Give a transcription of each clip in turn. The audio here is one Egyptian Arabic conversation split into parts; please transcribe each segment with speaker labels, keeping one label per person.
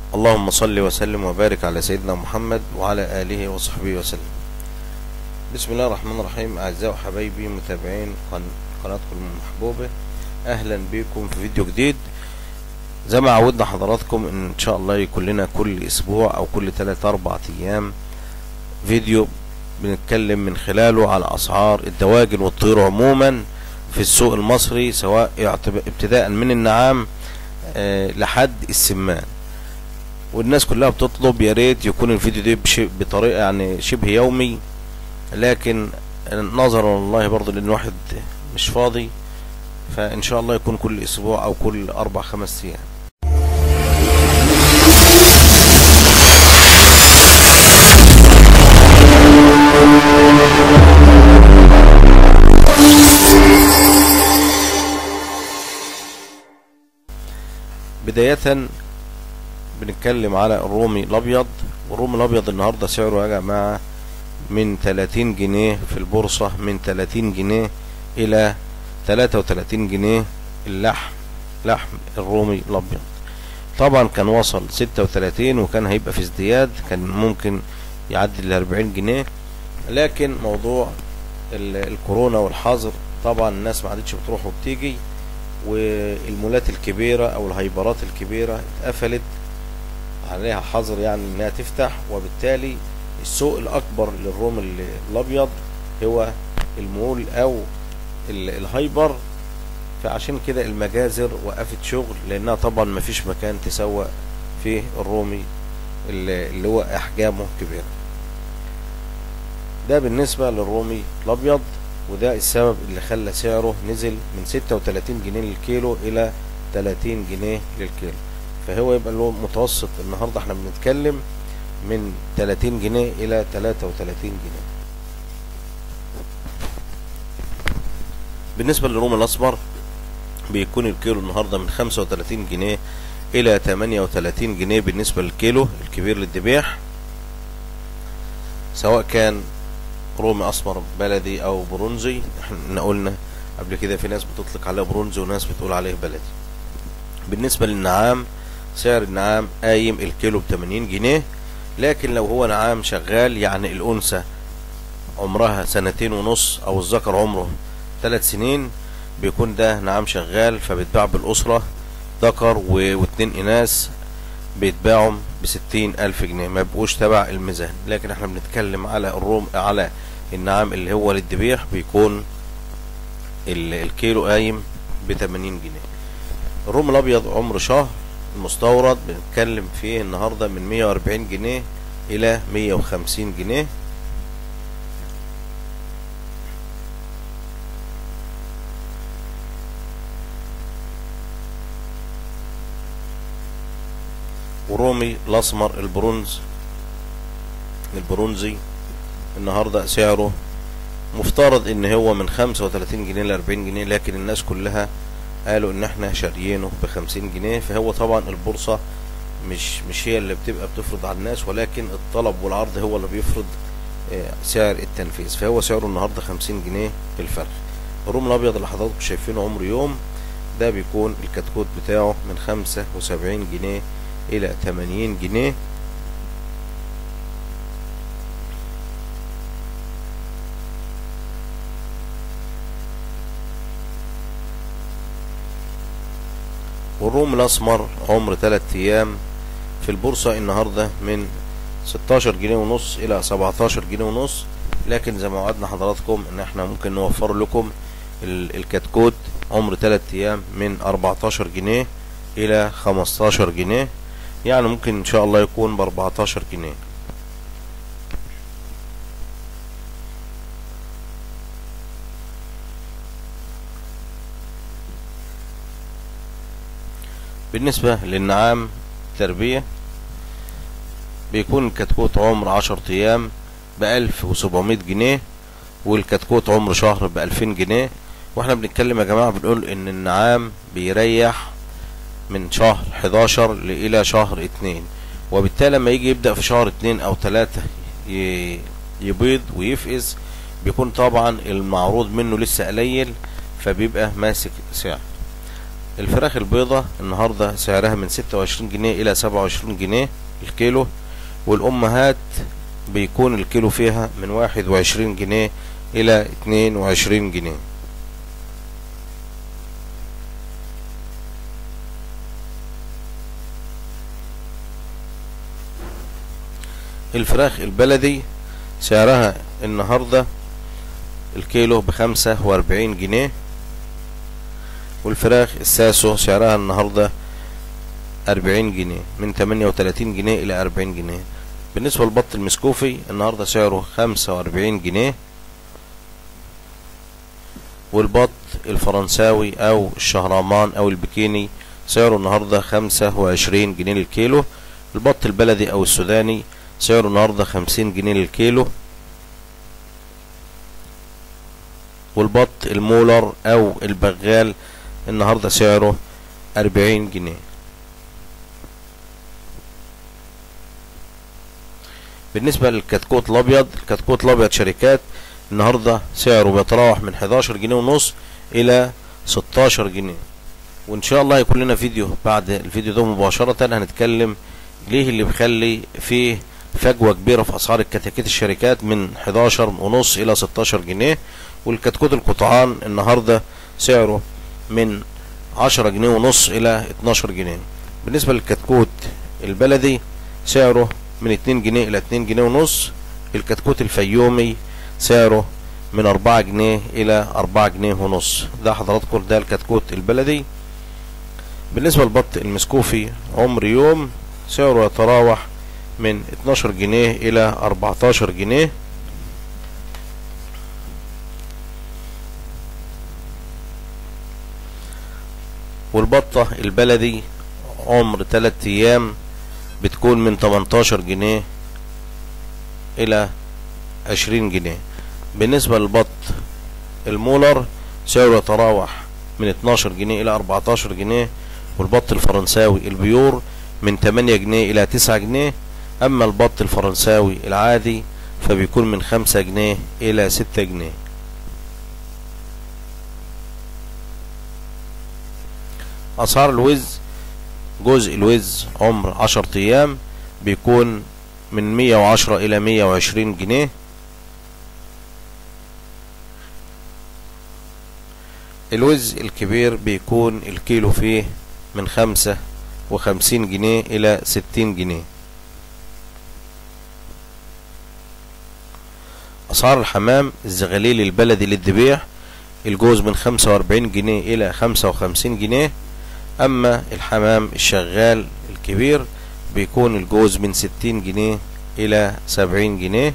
Speaker 1: اللهم صل وسلم وبارك على سيدنا محمد وعلى آله وصحبه وسلم بسم الله الرحمن الرحيم أعزائي وحبايبي متابعين قن- قناتكم المحبوبة أهلا بكم في فيديو جديد زي ما عودنا حضراتكم إن شاء الله يكون لنا كل أسبوع أو كل 3 4 أيام فيديو بنتكلم من خلاله على أسعار الدواجن والطيور عموما في السوق المصري سواء يعتب- ابتداء من النعام آه، لحد السمان والناس كلها بتطلب يا ريت يكون الفيديو ده بش- بطريقه يعني شبه يومي لكن نظرا والله برضه لان الواحد مش فاضي فان شاء الله يكون كل اسبوع او كل اربع خمس ايام بداية بنتكلم على الرومي الابيض والرومي الابيض النهارده سعره يا جماعه من 30 جنيه في البورصه من 30 جنيه الى 33 جنيه اللحم لحم الرومي الابيض طبعا كان وصل 36 وكان هيبقى في ازدياد كان ممكن يعدي ال 40 جنيه لكن موضوع ال- الكورونا والحظر طبعا الناس ما عادتش بتروح وبتيجي والمولات الكبيرة او الهايبرات الكبيرة اتقفلت عليها حظر يعني انها تفتح وبالتالي السوق الاكبر للروم ال- الابيض هو المول او ال- الهايبر فعشان كده المجازر وقفت شغل لانها طبعا مفيش مكان تسوق فيه الرومي اللي اللي هو احجامه كبيرة ده بالنسبة للرومي الابيض وده السبب اللي خلى سعره نزل من 36 جنيه للكيلو الى 30 جنيه للكيلو فهو يبقى له متوسط النهارده احنا بنتكلم من 30 جنيه الى 33 جنيه بالنسبة للروم الاسمر بيكون الكيلو النهارده من 35 جنيه الى 38 جنيه بالنسبة للكيلو الكبير للذبيح سواء كان رومي اسمر بلدي او برونزي احنا قلنا قبل كده في ناس بتطلق عليه برونزي وناس بتقول عليه بلدي بالنسبة للنعام سعر النعام قايم الكيلو ب 80 جنيه لكن لو هو نعام شغال يعني الأنثى عمرها سنتين ونص أو الذكر عمره ثلاث سنين بيكون ده نعام شغال فبيتباع بالأسرة ذكر و- واتنين إناث بيتباعوا بستين ألف جنيه ما بيبقوش تبع الميزان لكن احنا بنتكلم على الروم على النعام اللي هو للذبيح بيكون ال- الكيلو قايم بتمانين جنيه الروم الأبيض عمر شهر المستورد بنتكلم فيه النهاردة من مية وأربعين جنيه إلى مية وخمسين جنيه ورومي الأسمر البرونز البرونزي النهاردة سعره مفترض ان هو من 35 جنيه ل 40 جنيه لكن الناس كلها قالوا ان احنا شاريينه ب 50 جنيه فهو طبعا البورصة مش مش هي اللي بتبقى بتفرض على الناس ولكن الطلب والعرض هو اللي بيفرض آه، سعر التنفيذ فهو سعره النهارده 50 جنيه في الفرخ الروم الابيض اللي حضراتكم شايفينه عمر يوم ده بيكون الكتكوت بتاعه من 75 جنيه الى 80 جنيه والروم الاسمر عمر 3 ايام في البورصة النهاردة من 16 جنيه ونص الى 17 جنيه ونص لكن زي ما وعدنا حضراتكم ان احنا ممكن نوفر لكم ال- الكتكوت عمر 3 ايام من 14 جنيه الى 15 جنيه يعني ممكن ان شاء الله يكون ب 14 جنيه بالنسبة للنعام تربية بيكون الكتكوت عمر عشر ايام بألف وسبعمية جنيه والكتكوت عمر شهر بألفين جنيه واحنا بنتكلم يا جماعة بنقول ان النعام بيريح من شهر 11 ل- الى شهر اتنين وبالتالي لما يجي يبدأ في شهر اتنين او تلاتة ي- يبيض ويفقس بيكون طبعا المعروض منه لسه قليل فبيبقى ماسك سعر الفراخ البيضة النهاردة سعرها من ستة وعشرين جنيه الى سبعة وعشرين جنيه الكيلو والامهات بيكون الكيلو فيها من واحد وعشرين جنيه الى اتنين وعشرين جنيه الفراخ البلدي سعرها النهاردة الكيلو بخمسة واربعين جنيه والفراخ الساسو سعرها النهاردة أربعين جنيه من تمانية وتلاتين جنيه إلى أربعين جنيه بالنسبة للبط المسكوفي النهاردة سعره خمسة وأربعين جنيه والبط الفرنساوي أو الشهرامان أو البكيني سعره النهاردة خمسة وعشرين جنيه للكيلو البط البلدي أو السوداني سعره النهاردة خمسين جنيه للكيلو والبط المولر أو البغال النهاردة سعره أربعين جنيه بالنسبة للكتكوت الأبيض الكتكوت الأبيض شركات النهاردة سعره بيتراوح من 11 جنيه ونص إلى 16 جنيه وإن شاء الله هيكون لنا فيديو بعد الفيديو ده مباشرة هنتكلم ليه اللي بيخلي فيه فجوة كبيرة في أسعار الكتاكيت الشركات من 11 ونص إلى 16 جنيه والكتكوت القطعان النهاردة سعره من 10 جنيه ونص إلى 12 جنيه بالنسبة للكتكوت البلدي سعره من 2 جنيه إلى 2 جنيه ونص الكتكوت الفيومي سعره من 4 جنيه إلى 4 جنيه ونص ده حضراتكم ده الكتكوت البلدي بالنسبة للبط المسكوفي عمر يوم سعره يتراوح من 12 جنيه إلى 14 جنيه والبطة البلدي عمر 3 أيام بتكون من 18 جنيه إلى 20 جنيه بالنسبة للبط المولر سعره يتراوح من 12 جنيه إلى 14 جنيه والبط الفرنساوي البيور من 8 جنيه إلى 9 جنيه أما البط الفرنساوي العادي فبيكون من 5 جنيه إلى 6 جنيه أسعار الوز جزء الوز عمر 10 أيام بيكون من 110 إلى 120 جنيه الوز الكبير بيكون الكيلو فيه من خمسة وخمسين جنيه إلى ستين جنيه أسعار الحمام الزغاليل البلدي للذبيح الجوز من خمسة وأربعين جنيه إلى خمسة وخمسين جنيه أما الحمام الشغال الكبير بيكون الجوز من ستين جنيه إلى سبعين جنيه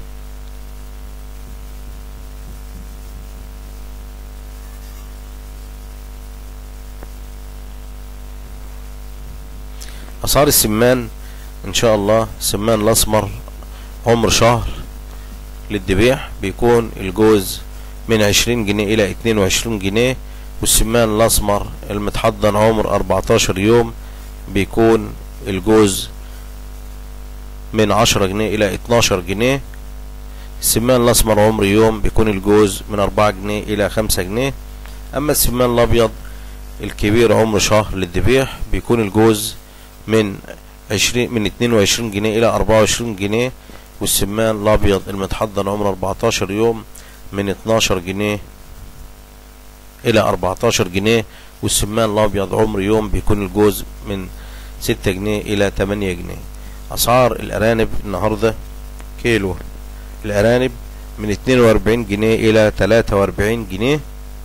Speaker 1: أسعار السمان إن شاء الله السمان الأسمر عمر شهر للذبيح بيكون الجوز من عشرين جنيه إلى اتنين وعشرين جنيه والسمان الأسمر المتحضن عمر أربعتاشر يوم بيكون الجوز من عشرة جنيه إلى اتناشر جنيه السمان الأسمر عمر يوم بيكون الجوز من أربعة جنيه إلى خمسة جنيه أما السمان الأبيض الكبير عمر شهر للذبيح بيكون الجوز من عشرين من اتنين وعشرين جنيه إلى أربعة وعشرين جنيه والسمان الأبيض المتحضن عمر أربعتاشر يوم من اتناشر جنيه إلى أربعتاشر جنيه والسمان الأبيض عمر يوم بيكون الجوز من ستة جنيه إلى تمانية جنيه أسعار الأرانب النهاردة كيلو الأرانب من اتنين وأربعين جنيه إلى تلاتة وأربعين جنيه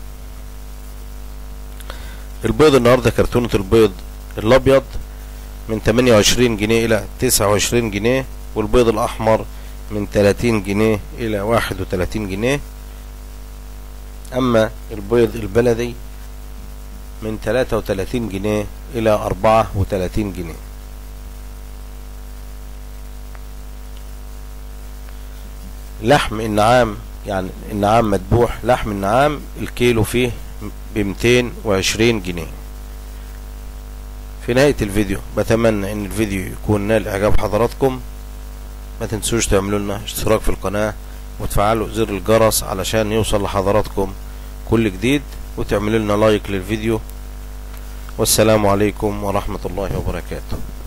Speaker 1: البيض النهاردة كرتونة البيض الأبيض من 28 جنيه إلى 29 جنيه والبيض الأحمر من 30 جنيه إلى 31 جنيه أما البيض البلدي من 33 جنيه إلى 34 جنيه لحم النعام يعني النعام مذبوح لحم النعام الكيلو فيه ب 220 جنيه في نهاية الفيديو بتمنى ان الفيديو يكون نال اعجاب حضراتكم ما تنسوش تعملوا لنا اشتراك في القناة وتفعلوا زر الجرس علشان يوصل لحضراتكم كل جديد وتعملوا لنا لايك للفيديو والسلام عليكم ورحمة الله وبركاته